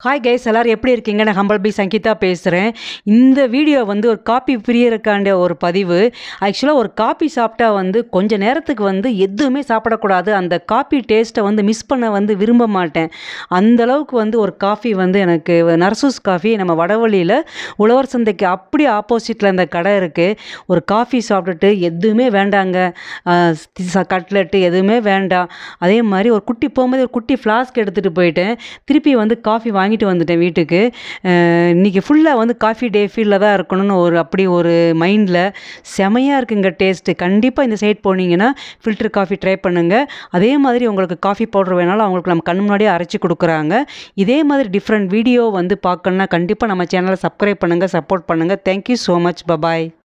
hi guys எல்லோரும் எப்படி இருக்கீங்க நான் ஹம்பல் பி சங்கீதா பேசுகிறேன் இந்த வீடியோ வந்து ஒரு காப்பி பிரியருக்காண்ட ஒரு பதிவு ஆக்சுவலாக ஒரு காப்பி சாப்பிட்டா வந்து கொஞ்ச நேரத்துக்கு வந்து எதுவுமே சாப்பிடக்கூடாது அந்த காப்பி டேஸ்ட்டை வந்து மிஸ் பண்ண வந்து விரும்ப மாட்டேன் அந்த அளவுக்கு வந்து ஒரு காஃபி வந்து எனக்கு நர்சூஸ் காஃபி நம்ம வடவழியில் உழவர் சந்தைக்கு அப்படி ஆப்போசிட்டில் அந்த கடை இருக்குது ஒரு காஃபி சாப்பிட்டுட்டு எதுவுமே வேண்டாங்க கட்லெட்டு எதுவுமே வேண்டாம் அதே மாதிரி ஒரு குட்டி போகும்போது ஒரு குட்டி ஃப்ளாஸ்க் எடுத்துகிட்டு போயிட்டேன் திருப்பி வந்து காஃபி வாங்கிட்டு வந்துட்டேன் வீட்டுக்கு அஹ் இன்னைக்கு ஃபுல்லாக வந்து காஃபி டே ஃபீலில் தான் இருக்கணும்னு ஒரு அப்படி ஒரு மைண்டில் செமையாக இருக்குங்க டேஸ்ட்டு கண்டிப்பாக இந்த சைட் போனீங்கன்னா ஃபில்டர் காஃபி ட்ரை பண்ணுங்கள் அதே மாதிரி உங்களுக்கு காஃபி பவுடர் வேணாலும் அவங்களுக்கு நம்ம கண் முன்னாடியே அரைச்சி கொடுக்குறாங்க இதே மாதிரி டிஃப்ரெண்ட் வீடியோ வந்து பார்க்கணுன்னா கண்டிப்பாக நம்ம சேனலை சப்ஸ்கிரைப் பண்ணுங்கள் சப்போர்ட் பண்ணுங்கள் தேங்க்யூ ஸோ மச் பபாய்